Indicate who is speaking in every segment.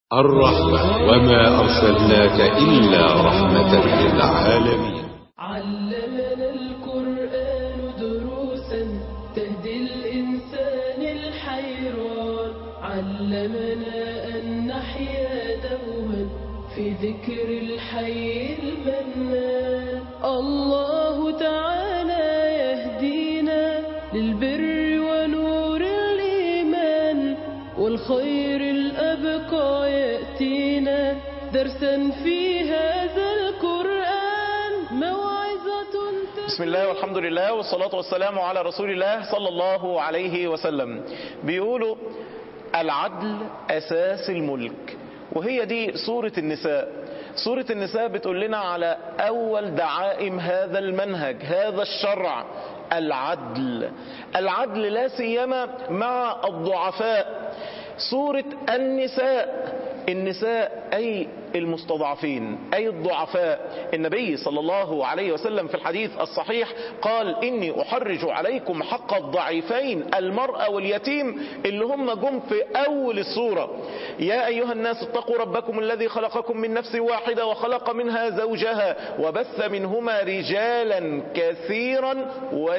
Speaker 1: الرحمة وما أرسلناك إلا رحمة للعالمين
Speaker 2: علمنا القرآن دروسا تهدي الإنسان الحيران علمنا أن نحيا دوما في ذكر الحي المنان الله تعالى يهدينا للبر ونور الإيمان والخير الأبقى يأتينا درسا في هذا القرآن موعظة
Speaker 3: بسم الله والحمد لله والصلاة والسلام على رسول الله صلى الله عليه وسلم بيقولوا العدل أساس الملك وهي دي سورة النساء سورة النساء بتقول لنا على أول دعائم هذا المنهج هذا الشرع العدل العدل لا سيما مع الضعفاء سورة النساء النساء أي المستضعفين أي الضعفاء النبي صلى الله عليه وسلم في الحديث الصحيح قال إني أحرج عليكم حق الضعيفين المرأة واليتيم اللي هم جم في أول السورة يا أيها الناس اتقوا ربكم الذي خلقكم من نفس واحدة وخلق منها زوجها وبث منهما رجالا كثيرا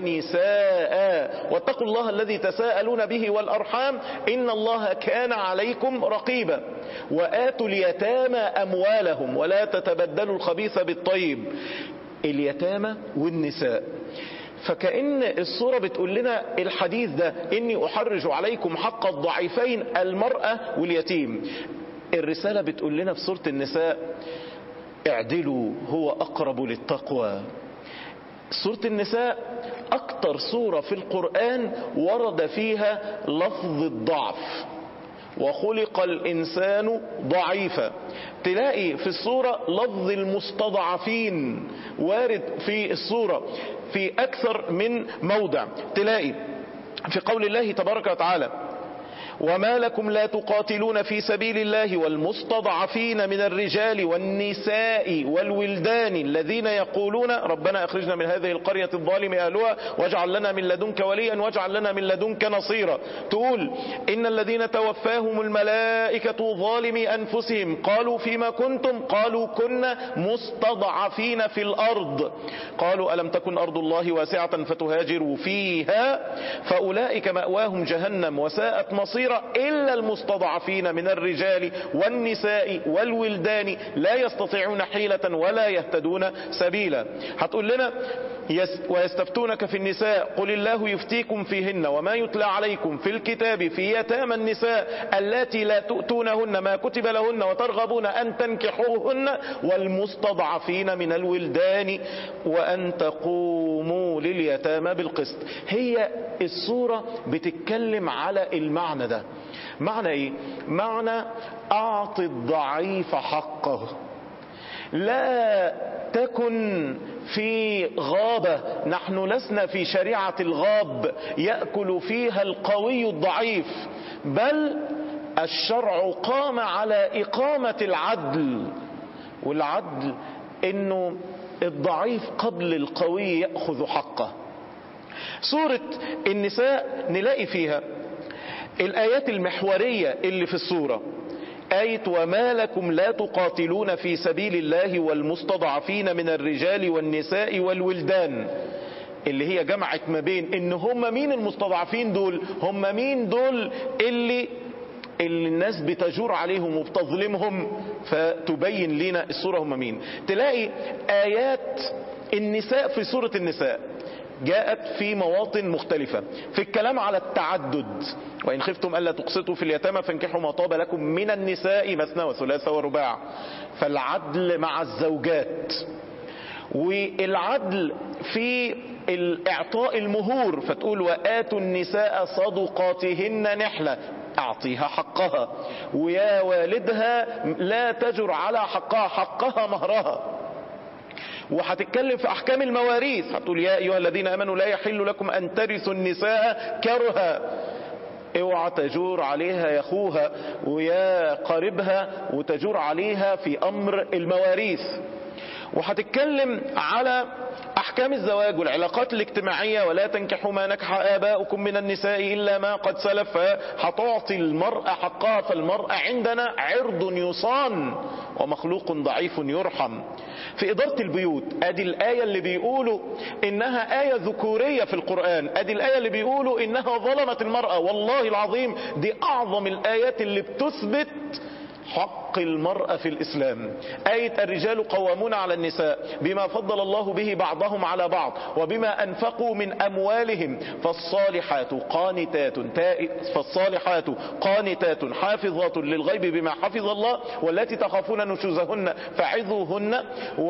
Speaker 3: ونساء واتقوا الله الذي تساءلون به والأرحام إن الله كان عليكم رقيبا وآتوا اليتامى أموالهم ولا تتبدلوا الخبيث بالطيب اليتامى والنساء فكأن الصورة بتقول لنا الحديث ده إني أحرج عليكم حق الضعيفين المرأة واليتيم الرسالة بتقول لنا في سورة النساء اعدلوا هو أقرب للتقوى سورة النساء أكتر سورة في القرآن ورد فيها لفظ الضعف وخلق الإنسان ضعيفا تلاقي في الصورة لفظ المستضعفين وارد في الصورة في أكثر من موضع تلاقي في قول الله تبارك وتعالى وما لكم لا تقاتلون في سبيل الله والمستضعفين من الرجال والنساء والولدان الذين يقولون ربنا اخرجنا من هذه القرية الظالم اهلها واجعل لنا من لدنك وليا واجعل لنا من لدنك نصيرا تقول ان الذين توفاهم الملائكة ظالمي انفسهم قالوا فيما كنتم قالوا كنا مستضعفين في الارض قالوا الم تكن ارض الله واسعة فتهاجروا فيها فاولئك مأواهم جهنم وساءت مصيرا إلا المستضعفين من الرجال والنساء والولدان لا يستطيعون حيلة ولا يهتدون سبيلا هتقول لنا يس ويستفتونك في النساء قل الله يفتيكم فيهن وما يتلى عليكم في الكتاب في يتامى النساء اللاتي لا تؤتونهن ما كتب لهن وترغبون أن تنكحوهن والمستضعفين من الولدان وأن تقوموا لليتامى بالقسط هي الصورة بتتكلم على المعنى ده معنى ايه معنى اعطي الضعيف حقه لا تكن في غابة نحن لسنا في شريعة الغاب يأكل فيها القوي الضعيف بل الشرع قام على إقامة العدل والعدل انه الضعيف قبل القوي يأخذ حقه سورة النساء نلاقي فيها الآيات المحورية اللي في السورة آية وما لكم لا تقاتلون في سبيل الله والمستضعفين من الرجال والنساء والولدان اللي هي جمعت ما بين ان هم مين المستضعفين دول هم مين دول اللي اللي الناس بتجور عليهم وبتظلمهم فتبين لنا الصورة هم مين تلاقي آيات النساء في سورة النساء جاءت في مواطن مختلفة في الكلام على التعدد وإن خفتم ألا تقسطوا في اليتامى فانكحوا ما طاب لكم من النساء مثنى وثلاثة ورباع فالعدل مع الزوجات والعدل في الإعطاء المهور فتقول وآتوا النساء صدقاتهن نحلة أعطيها حقها ويا والدها لا تجر على حقها حقها مهرها وهتتكلم في احكام المواريث هتقول يا ايها الذين امنوا لا يحل لكم ان ترثوا النساء كرها اوعى تجور عليها يا اخوها ويا قريبها وتجور عليها في امر المواريث وهتتكلم على احكام الزواج والعلاقات الاجتماعية ولا تنكحوا ما نكح اباؤكم من النساء الا ما قد سلف هتعطي المرأة حقها فالمرأة عندنا عرض يصان ومخلوق ضعيف يرحم في إدارة البيوت ادي الآية اللي بيقولوا انها آية ذكورية في القرآن ادي الآية اللي بيقولوا انها ظلمت المرأة والله العظيم دي اعظم الآيات اللي بتثبت حق المرأة في الإسلام آية الرجال قوامون على النساء بما فضل الله به بعضهم على بعض وبما أنفقوا من أموالهم فالصالحات قانتات فالصالحات قانتات حافظات للغيب بما حفظ الله والتي تخافون نشوزهن فعظوهن و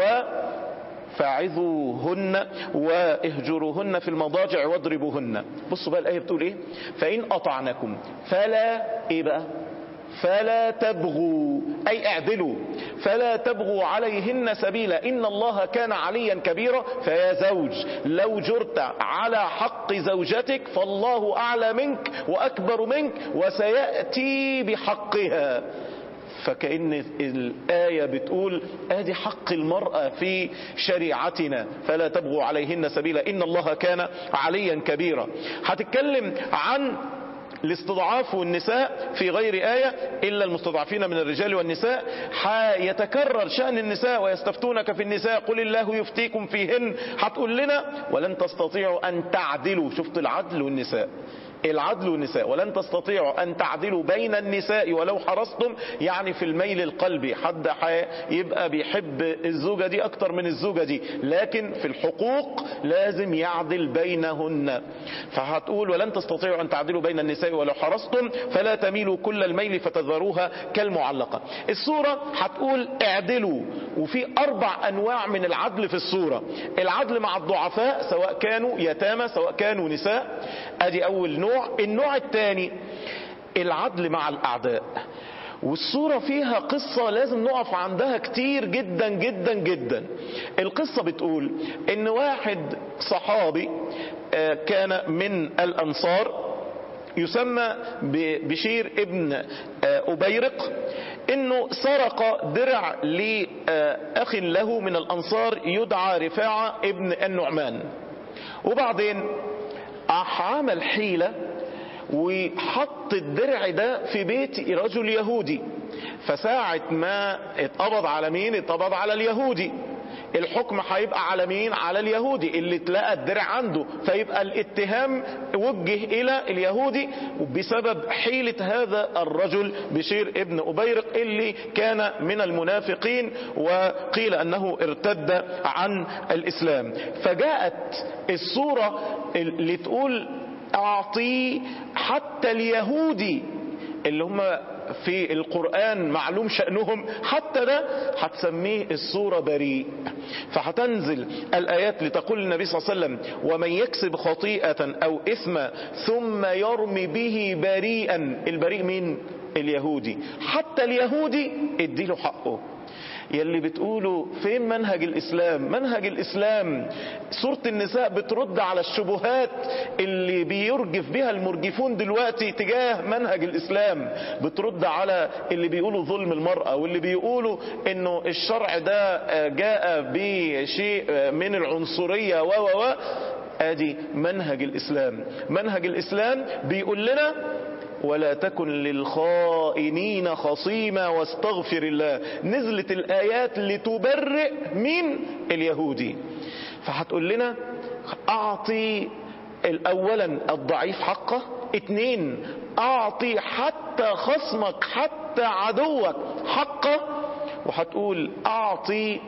Speaker 3: فعظوهن واهجروهن في المضاجع واضربوهن بصوا بقى الآية بتقول ايه فإن أطعنكم فلا ايه بقى فلا تبغوا أي اعدلوا فلا تبغوا عليهن سبيلا إن الله كان عليا كبيرا فيا زوج لو جرت على حق زوجتك فالله أعلى منك وأكبر منك وسيأتي بحقها فكأن الآية بتقول ادي حق المرأة في شريعتنا فلا تبغوا عليهن سبيلا إن الله كان عليا كبيرا هتتكلم عن الاستضعاف والنساء في غير آية إلا المستضعفين من الرجال والنساء يتكرر شأن النساء ويستفتونك في النساء قل الله يفتيكم فيهن هتقول لنا ولن تستطيعوا أن تعدلوا شفت العدل والنساء العدل والنساء ولن تستطيعوا أن تعدلوا بين النساء ولو حرصتم يعني في الميل القلبي حد يبقى بيحب الزوجة دي أكتر من الزوجة دي لكن في الحقوق لازم يعدل بينهن فهتقول ولن تستطيعوا أن تعدلوا بين النساء ولو حرصتم فلا تميلوا كل الميل فتذروها كالمعلقة السورة هتقول اعدلوا وفي أربع أنواع من العدل في السورة العدل مع الضعفاء سواء كانوا يتامى سواء كانوا نساء ادي أول نوع النوع الثاني العدل مع الأعداء والصورة فيها قصة لازم نقف عندها كتير جدا جدا جدا القصة بتقول ان واحد صحابي كان من الأنصار يسمى بشير ابن أبيرق انه سرق درع لأخ له من الأنصار يدعى رفاعة ابن النعمان وبعدين عمل حيلة وحط الدرع ده في بيت رجل يهودي فساعة ما اتقبض على مين اتقبض على اليهودي الحكم هيبقى على مين على اليهودي اللي تلاقى الدرع عنده فيبقى الاتهام وجه الى اليهودي بسبب حيلة هذا الرجل بشير ابن أبيرق اللي كان من المنافقين وقيل انه ارتد عن الاسلام فجاءت الصورة اللي تقول اعطي حتى اليهودي اللي هم في القرآن معلوم شأنهم حتى ده هتسميه الصورة بريء فهتنزل الآيات لتقول النبي صلى الله عليه وسلم ومن يكسب خطيئة أو إثما ثم يرمي به بريئا البريء مين اليهودي حتى اليهودي اديله حقه يلي بتقولوا فين منهج الإسلام منهج الإسلام سورة النساء بترد على الشبهات اللي بيرجف بها المرجفون دلوقتي تجاه منهج الإسلام بترد على اللي بيقولوا ظلم المرأة واللي بيقولوا انه الشرع ده جاء بشيء من العنصرية و و و ادي منهج الإسلام منهج الإسلام بيقول لنا ولا تكن للخائنين خصيما واستغفر الله نزلت الآيات لتبرئ من اليهودي فهتقول لنا أعطي أولا الضعيف حقه اتنين أعطي حتى خصمك حتى عدوك حقه وهتقول أعطي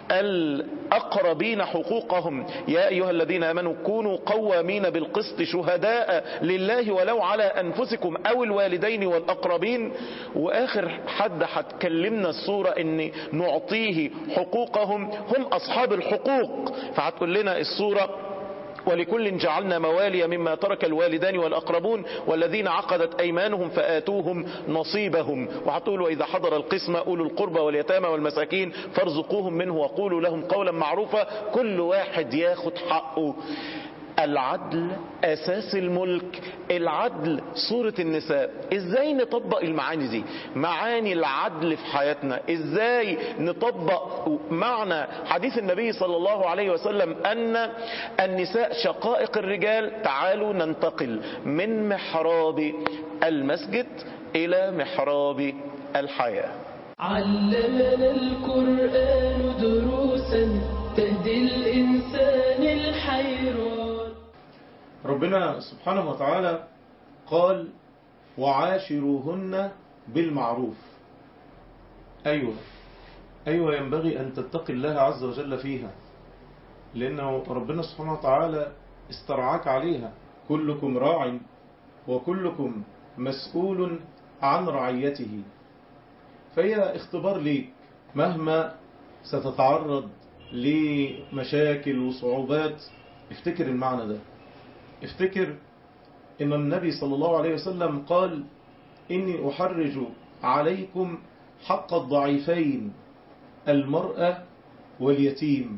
Speaker 3: الأقربين حقوقهم يا أيها الذين آمنوا كونوا قوامين بالقسط شهداء لله ولو على أنفسكم أو الوالدين والأقربين وآخر حد هتكلمنا الصورة أن نعطيه حقوقهم هم أصحاب الحقوق فهتقول لنا الصورة ولكل جعلنا موالي مما ترك الوالدان والأقربون والذين عقدت أيمانهم فآتوهم نصيبهم وهتقول وإذا حضر القسمة أولو القربى واليتامى والمساكين فارزقوهم منه وقولوا لهم قولا معروفا كل واحد ياخد حقه العدل أساس الملك العدل صورة النساء إزاي نطبق المعاني دي معاني العدل في حياتنا إزاي نطبق معنى حديث النبي صلى الله عليه وسلم أن النساء شقائق الرجال تعالوا ننتقل من محراب المسجد إلى محراب الحياة
Speaker 2: علمنا القرآن دروسا تهدي الإنسان الحيران
Speaker 4: ربنا سبحانه وتعالى قال وعاشروهن بالمعروف أيوة أيوة ينبغي أن تتقي الله عز وجل فيها لأنه ربنا سبحانه وتعالى استرعاك عليها كلكم راع وكلكم مسؤول عن رعيته فهي اختبار ليك مهما ستتعرض لمشاكل وصعوبات افتكر المعنى ده افتكر ان النبي صلى الله عليه وسلم قال اني احرج عليكم حق الضعيفين المرأة واليتيم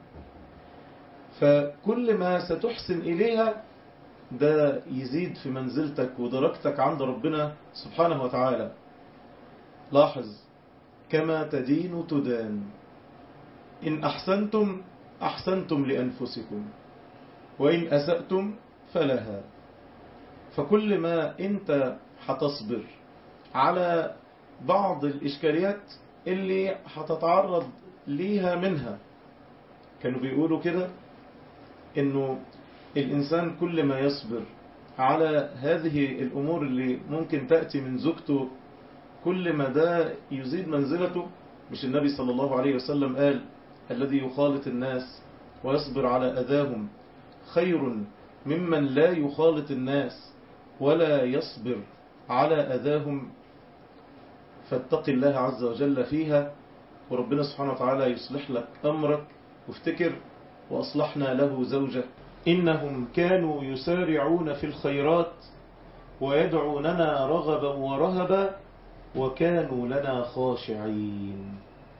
Speaker 4: فكل ما ستحسن إليها ده يزيد في منزلتك ودرجتك عند ربنا سبحانه وتعالى لاحظ كما تدين تدان إن أحسنتم أحسنتم لأنفسكم وإن أسأتم فلها فكل ما أنت هتصبر على بعض الإشكاليات اللي هتتعرض ليها منها كانوا بيقولوا كده إنه الإنسان كل ما يصبر على هذه الأمور اللي ممكن تأتي من زوجته كل ما ده يزيد منزلته مش النبي صلى الله عليه وسلم قال الذي يخالط الناس ويصبر على أذاهم خير ممن لا يخالط الناس ولا يصبر على أذاهم فاتق الله عز وجل فيها وربنا سبحانه وتعالى يصلح لك أمرك وافتكر وأصلحنا له زوجة إنهم كانوا يسارعون في الخيرات ويدعوننا رغبا ورهبا وكانوا لنا خاشعين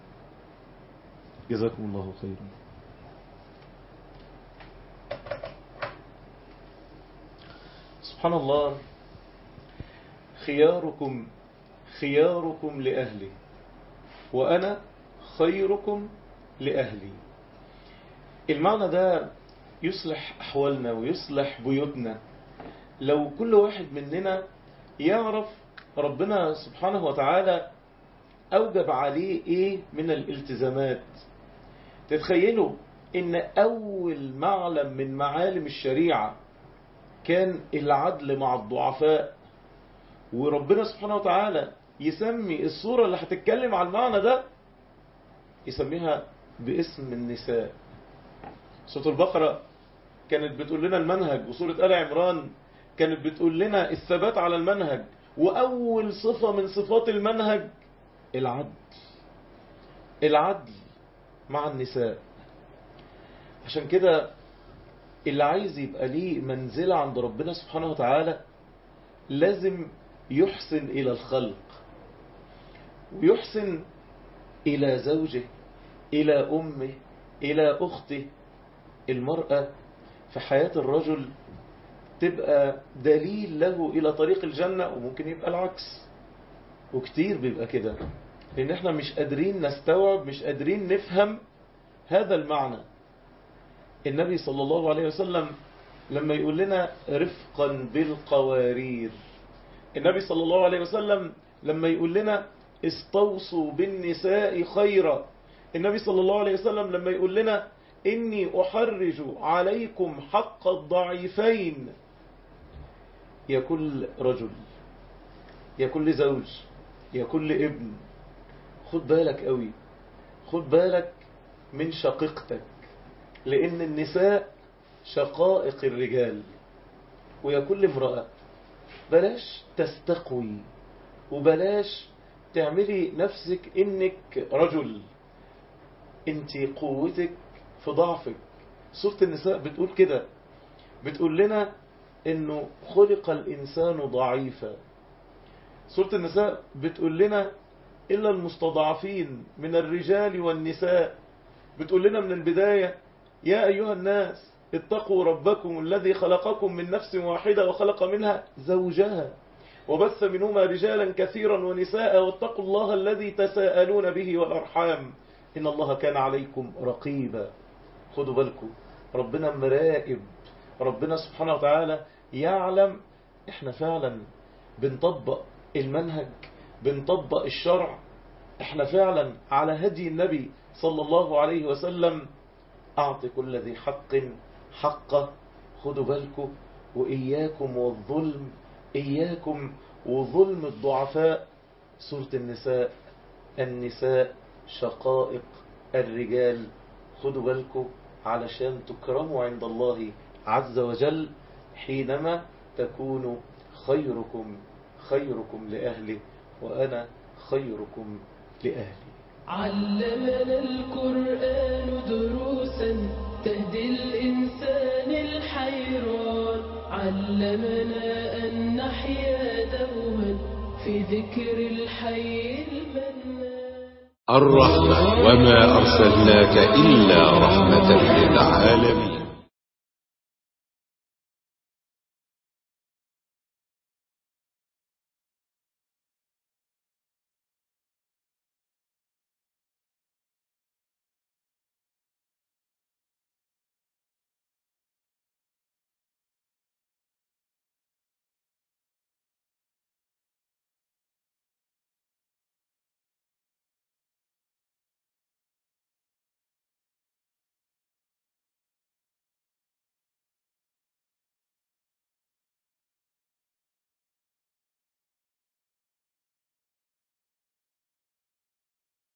Speaker 4: جزاكم الله خيرا سبحان الله خياركم خياركم لأهلي وأنا خيركم لأهلي المعنى ده يصلح أحوالنا ويصلح بيوتنا لو كل واحد مننا يعرف ربنا سبحانه وتعالى أوجب عليه إيه من الالتزامات تتخيلوا إن أول معلم من معالم الشريعة كان العدل مع الضعفاء وربنا سبحانه وتعالى يسمي الصورة اللي هتتكلم على المعنى ده يسميها باسم النساء سورة البقرة كانت بتقول لنا المنهج وسورة آل عمران كانت بتقول لنا الثبات على المنهج وأول صفة من صفات المنهج العدل العدل مع النساء عشان كده اللي عايز يبقى ليه منزلة عند ربنا سبحانه وتعالى لازم يحسن إلى الخلق ويحسن إلى زوجه إلى أمه إلى أخته المرأة في حياة الرجل تبقى دليل له إلى طريق الجنة وممكن يبقى العكس وكتير بيبقى كده لأن احنا مش قادرين نستوعب مش قادرين نفهم هذا المعنى النبي صلى الله عليه وسلم لما يقول لنا رفقا بالقوارير النبي صلى الله عليه وسلم لما يقول لنا استوصوا بالنساء خيرا النبي صلى الله عليه وسلم لما يقول لنا إني أحرج عليكم حق الضعيفين يا كل رجل يا كل زوج يا كل ابن خد بالك قوي خد بالك من شقيقتك لأن النساء شقائق الرجال ويا كل امرأة بلاش تستقوي وبلاش تعملي نفسك انك رجل انت قوتك في ضعفك سورة النساء بتقول كده بتقول لنا انه خلق الانسان ضعيفا سورة النساء بتقول لنا إلا المستضعفين من الرجال والنساء بتقول لنا من البداية يا أيها الناس اتقوا ربكم الذي خلقكم من نفس واحدة وخلق منها زوجها وبث منهما رجالا كثيرا ونساء واتقوا الله الذي تساءلون به والأرحام إن الله كان عليكم رقيبا خدوا بالكم ربنا مراقب ربنا سبحانه وتعالى يعلم احنا فعلا بنطبق المنهج بنطبق الشرع احنا فعلا على هدي النبي صلى الله عليه وسلم أعط كل ذي حق حقه خدوا بالكم وإياكم والظلم إياكم وظلم الضعفاء سورة النساء النساء شقائق الرجال خدوا بالكم علشان تكرموا عند الله عز وجل حينما تكون خيركم خيركم لأهله وأنا خيركم لأهلي
Speaker 2: علمنا القرآن دروسا تهدي الإنسان الحيران علمنا أن نحيا دوما في ذكر الحي المنان
Speaker 1: الرحمة وما أرسلناك إلا رحمة للعالمين